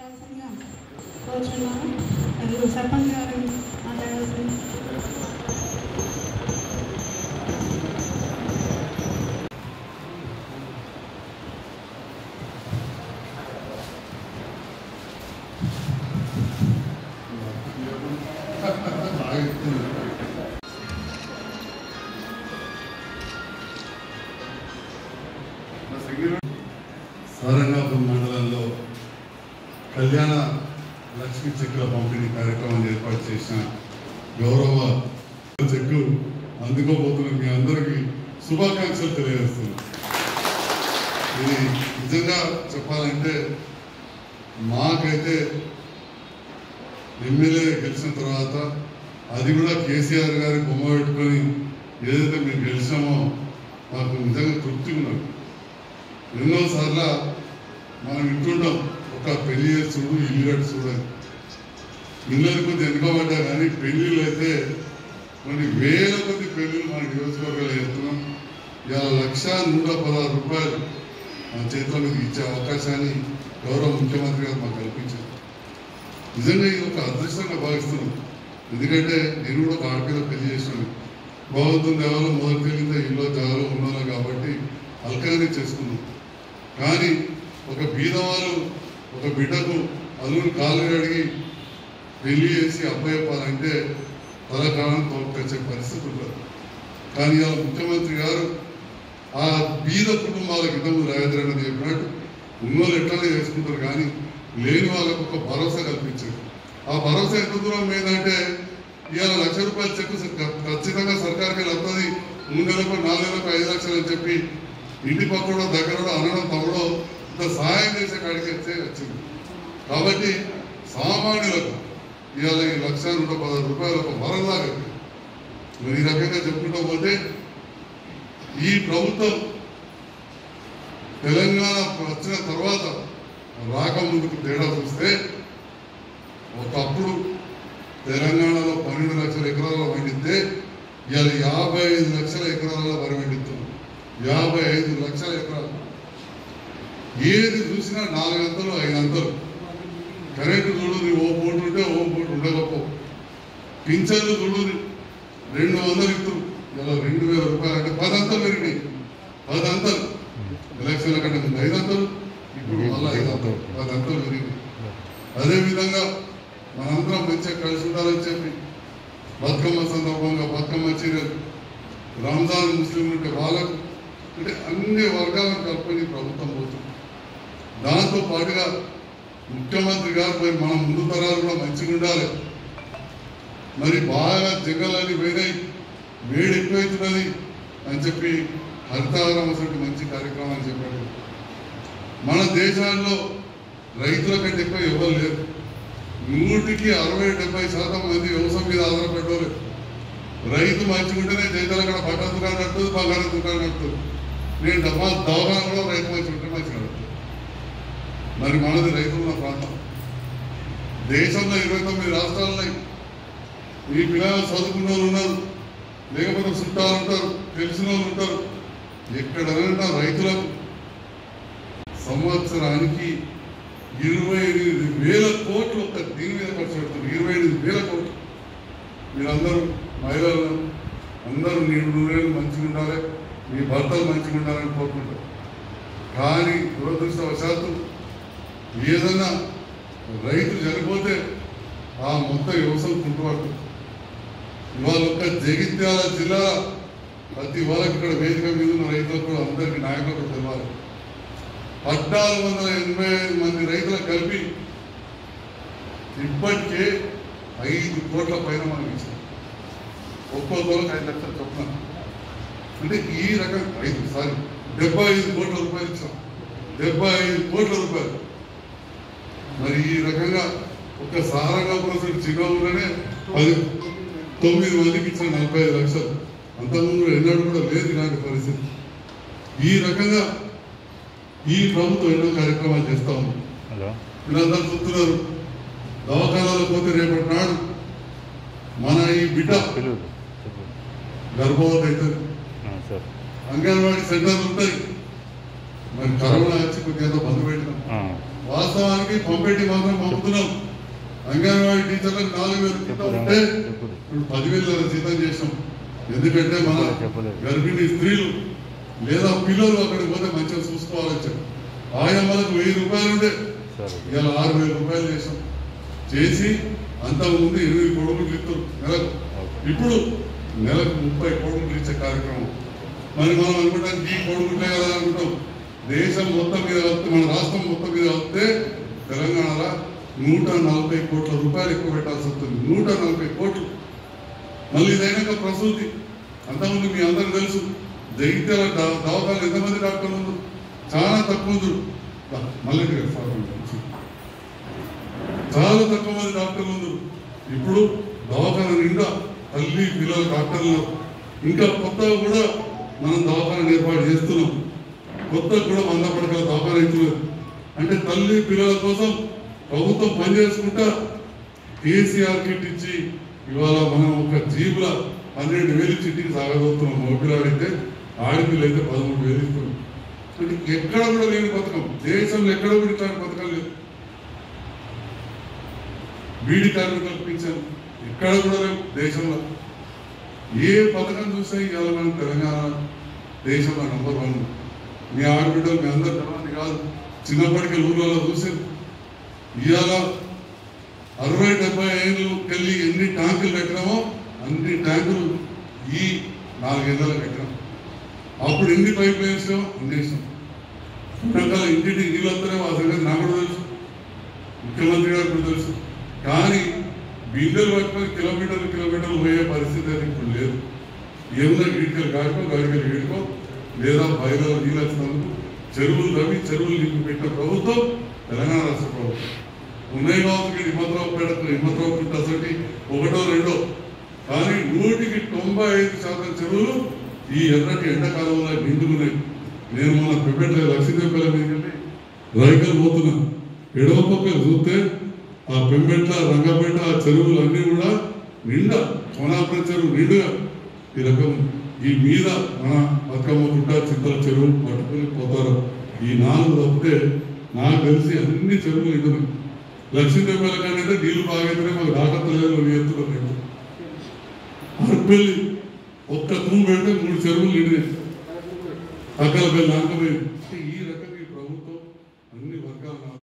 మాట్లాడాల్సిందిగా కోరుచున్నాను మరియు సర్పంచ్ గారు మాట్లాడాల్సింది సారంగాపూర్ మండలంలో కళ్యాణ లక్ష్మీ చెక్కుల పంపిణీ కార్యక్రమం ఏర్పాటు చేసిన గౌరవ చెక్కు అందుకోబోతున్న మీ అందరికీ శుభాకాంక్షలు తెలియజేస్తున్నాను ఇది నిజంగా చెప్పాలంటే మాకైతే ఎమ్మెల్యే గెలిచిన తర్వాత అది కూడా కేసీఆర్ గారి బొమ్మ పెట్టుకొని ఏదైతే మేము గెలిచామో మాకు నిజంగా తృప్తి ఉన్నది ఎన్నోసార్ల మనం వింటుంటాం ఒక పెళ్లి చేసి చూడు ఇల్లు కట్టి చూడని ఇళ్ళని కొద్ది వెనుకబడ్డా కానీ పెళ్లిళ్ళు అయితే కొన్ని వేల కొద్ది పెళ్లిళ్ళు మన నియోజకవర్గాలు చేస్తున్నాం ఇవాళ లక్ష నూట పదహారు రూపాయలు మన చేతుల మీద ఇచ్చే అవకాశాన్ని గౌరవ ముఖ్యమంత్రి గారు మాకు కల్పించారు నిజంగా ఇది ఒక అదృష్టంగా భావిస్తున్నాం ఎందుకంటే నేను కూడా ఒక ఆడపిల్ల పెళ్లి చేసినాను భగవంతుని దేవాలో మొదటి తెలియదు ఇల్లు జాగాలో ఉన్నాను కాబట్టి అల్కగానే చేసుకున్నాం కానీ ఒక బీదవాళ్ళు ఒక బిడ్డకు అల్లుని కాలు అడిగి పెళ్లి చేసి అప్పయ్యప్పాలంటే తలకాలం తోలుకొచ్చే పరిస్థితి ఉండదు కానీ ఇలా ముఖ్యమంత్రి గారు ఆ బీద కుటుంబాలకు ఇంతకు రాజేంద్ర అని చెప్పినట్టు ఉన్నోళ్ళు ఎట్లనే చేసుకుంటారు కానీ లేని వాళ్ళకు ఒక భరోసా కల్పించారు ఆ భరోసా ఎంత దూరం ఏంటంటే ఇవాళ లక్ష రూపాయల చెక్కు స- ఖచ్చితంగా సర్కార్కి వస్తుంది మూడు నెలలకు నాలుగు నెలలకు ఐదు లక్షలు అని చెప్పి ఇంటి పక్కడో దగ్గరలో అనడం తమ్ముడో ఇంత సహాయం చేసే కాడికి వచ్చే వచ్చింది కాబట్టి సామాన్యులకు ఇవాళ ఈ లక్ష నూట పదహారు రూపాయలు ఒక వరంలాగా మరి ఈ రకంగా చెప్పుకుంటూ పోతే ఈ ప్రభుత్వం తెలంగాణ వచ్చిన తర్వాత రాకముందుకు తేడా చూస్తే ఒకప్పుడు తెలంగాణలో పన్నెండు లక్షల ఎకరాల్లో పండితే ఇవాళ యాభై ఐదు లక్షల ఎకరాల్లో వరి పండిస్తున్నాం యాభై ఐదు లక్షల ఎకరాలు ఏది చూసినా నాలుగంతలు ఐదంతలు కరెంటు చూడు ఓ పోటు ఉంటే ఓ పోటు ఉండకపో పింఛన్లు చూడు రెండు వందలు ఇస్తారు ఇలా రెండు వేల రూపాయలు అంటే పదంతలు పెరిగినాయి పదంతలు ఎలక్షన్ల కంటే ముందు ఐదంతలు ఇప్పుడు మళ్ళీ ఐదంతలు పదంతలు పెరిగినాయి అదేవిధంగా మనందరం మంచిగా కలిసి ఉండాలని చెప్పి బతుకమ్మ సందర్భంగా బతుకమ్మ చీరలు రంజాన్ ముస్లింలు ఉంటే వాళ్ళకు అంటే అన్ని వర్గాలను కలుపుకొని ప్రభుత్వం పోతుంది దాంతో పాటుగా ముఖ్యమంత్రి గారు మరి మన ముందు తరాలు కూడా మంచిగా ఉండాలి మరి బాగా జగలన్నీ పోయినాయి వేడి ఎక్కువైతున్నది అని చెప్పి హరితాహారం అసలు మంచి కార్యక్రమాలు చెప్పాడు మన దేశాల్లో రైతుల కంటే ఎక్కువ ఎవరు లేరు నూటికి అరవై డెబ్బై శాతం మంది వ్యవసాయం మీద ఆధారపడ్డారు రైతు మంచిగుంటేనే జైతాలు అక్కడ బట్టల దుకాణం నడుతుంది బంగారం దుకాణం నడుతుంది నేను డబ్బా దవాఖాన కూడా రైతు మంచి ఉంటే మంచిగా నడుతుంది మరి మనది రైతులు ఉన్న ప్రాంతం దేశంలో ఇరవై తొమ్మిది రాష్ట్రాలు ఉన్నాయి మీ పిల్లలు చదువుకున్న వాళ్ళు ఉన్నారు లేకపోతే చుట్టాలు ఉంటారు తెలిసిన వాళ్ళు ఉంటారు ఎక్కడైనా రైతులకు సంవత్సరానికి ఇరవై ఎనిమిది వేల కోట్లు ఒక్క దీని మీద ఖర్చు పెడుతున్నారు ఇరవై ఎనిమిది వేల కోట్లు మీరందరూ మహిళలు అందరూ నీళ్ళు నూరేళ్ళు మంచిగా ఉండాలి మీ భర్తలు మంచిగా ఉండాలని కోరుకుంటారు కానీ దురదృష్టవశాత్తు ఏదన్నా రైతు చనిపోతే ఆ మొత్తం వ్యవసాయం కుంటుపడుతుంది ఇవాళ ఒక్క జగిత్యాల జిల్లా ప్రతి వాళ్ళకి ఇక్కడ వేదిక మీద ఉన్న రైతులకు కూడా అందరికీ నాయకులకు తెలవాలి పద్నాలుగు వందల ఎనభై ఐదు మంది రైతులకు కలిపి ఇప్పటికే ఐదు కోట్ల పైన మనం ఇచ్చాం ఒక్కొక్కరికి ఐదు లక్షలు చొప్పున అంటే ఈ రకం ఐదు సారీ డెబ్బై ఐదు కోట్ల రూపాయలు ఇచ్చాం డెబ్బై ఐదు కోట్ల రూపాయలు మరి ఈ రకంగా ఒక సారంగా కోసం చిన్న ఊళ్ళోనే పది తొమ్మిది మందికి ఇచ్చిన నలభై ఐదు లక్షలు అంతకుముందు ఎన్నడూ కూడా లేదు ఇలాంటి పరిస్థితి ఈ రకంగా ఈ ప్రభుత్వం ఎన్నో కార్యక్రమాలు చేస్తా ఉంది హలో వీళ్ళందరూ చూస్తున్నారు దవాఖానాలకు పోతే రేపటి నాడు మన ఈ బిడ్డ పిలువు చెప్పు గర్భవతి అవుతుంది ఆ, సార్ అంగన్వాడీ సెంటర్లు ఉంటాయి మరి కరోనా వచ్చి కొద్దిగా బంద్ పెట్టినాం ఆ, వాస్తవానికి పంపెట్టి మాత్రం పంపుతున్నాం అంగన్వాడీ టీచర్లకు నాలుగు వేలు జీతం ఉంటే చెప్పలేదు ఇప్పుడు పదివేల జీతం చేసాం ఎందుకంటే మన చెప్పలేదు. గర్భిణీ స్త్రీలు లేదా పిల్లలు అక్కడికి పోతే మంచిగా చూసుకోవాలని చెప్పి ఆయమ్మలకు వెయ్యి రూపాయలు ఉండే సరే ఇవాళ ఆరు వేల రూపాయలు చేసాం చేసి అంతకుముందు ఎనిమిది కొడుకులు ఇస్తారు నెలకు ఇప్పుడు నెలకు ముప్పై కొడుకులు ఇచ్చే కార్యక్రమం మరి మనం అనుకుంటాం ఈ కొడుకులే కదా అనుకుంటాం దేశం మొత్తం మీద వస్తే మన రాష్ట్రం మొత్తం మీద వస్తే తెలంగాణలో నూట నలభై కోట్ల రూపాయలు ఎక్కువ పెట్టాల్సి వస్తుంది నూట నలభై కోట్లు మళ్ళీ ఇదైనాక ప్రసూతి అంతకుముందు మీ అందరికి తెలుసు జగిత్యాల దా- దవాఖాలు ఎంతమంది డాక్టర్లు ఉన్నారు చాలా తక్కువ ఉన్నారు మళ్ళీ ఇక్కడ ఫార్మల్ గురించి. చాలా తక్కువ మంది డాక్టర్లు ఉన్నారు ఇప్పుడు దవాఖాన నిండా తల్లి పిల్లల డాక్టర్లు ఇంకా కొత్తగా కూడా మనం దవాఖాన ఏర్పాటు చేస్తున్నాం కొత్తగా కూడా వంద పడకల దవాఖాన ఇస్తున్నారు అంటే తల్లి పిల్లల కోసం ప్రభుత్వం పనిచేసుకుంటా కేసీఆర్ కిట్ ఇచ్చి ఇవాళ మనం ఒక జీబుల పన్నెండు వేలు ఇచ్చి ఇంటికి సాగబోతున్నాం మగపిల్లాడైతే ఆడపిల్ల అయితే పదమూడు వేలు ఇస్తున్నాం అంటే ఎక్కడ కూడా లేని పథకం దేశంలో ఎక్కడ కూడా ఇట్లాంటి పథకం లేదు బీడి కార్మికులకు పెంచాం ఎక్కడ కూడా లేవు దేశంలో ఏ పథకం చూస్తే ఇవాళ మనం తెలంగాణ దేశంలో నంబర్ వన్ మీ ఆడబిడ్డలు మీ అందరు తెలవని కాదు చిన్నప్పటికీ ఊర్లలో చూసారు ఇవాళ అరవై డెబ్బై ఏళ్ళకి వెళ్ళి ఎన్ని ట్యాంకులు కట్టినామో అన్ని ట్యాంకులు ఈ నాలుగేళ్ళలో కట్టినాం అప్పుడు ఎన్ని పైప్ లైన్స్ ఇన్ని వేసాం రకాల ఇంటింటికి నీళ్ళు వస్తేనే ఆ సంగతి నాకు కూడా తెలుసు ముఖ్యమంత్రి గారికి కూడా తెలుసు కానీ బిందెలు పట్టుకొని కిలోమీటర్లు కిలోమీటర్లు పోయే పరిస్థితి అయితే ఇప్పుడు లేదు ఏమన్నా గిడికలు కాడుకో గాడికలు గిడుకో లేదా బయలు నీళ్ళు వచ్చినందుకు చెరువులు రవి చెరువులు నీళ్ళు పెట్టిన ప్రభుత్వం తెలంగాణ రాష్ట్ర ప్రభుత్వం ఉన్నాయి కావచ్చు హిమ్మత్రావు పేడకు హిమ్మత్రావు పుట్ట అసలు ఒకటో రెండో కానీ నూటికి తొంభై ఐదు శాతం చెరువులు ఈ ఎర్రటి ఎండాకాలంలో నిండుకున్నాయి నేను మన పెపెట్ల లక్ష్మీదేవిపల్లి మీదకి రైకలు పోతున్నా ఎడమ పక్క చూస్తే ఆ పెంబెట్ల రంగపేట ఆ చెరువులు అన్నీ కూడా నిండా కోనాపురం చెరువు నిండుగా ఈ రకం ఈ మీద మన బతుకమ్మ పుట్ట చింతల చెరువు పట్టుకుని పోతారు ఈ నాలుగు తప్పితే నాకు తెలిసి అన్ని చెరువులు నిండున్నాయి లక్ష్మీదేవిపల్లి కంటే నీళ్లు బాగైతేనే మాకు రాకత్తలేదు ఎత్తులు మేము అరపెల్లి ఒక్క తూము పెడితే మూడు చెరువులు నిండినాయి అక్కల పెళ్లి అంకమైంది ఈ రకంగా ఈ ప్రభుత్వం అన్ని వర్గాల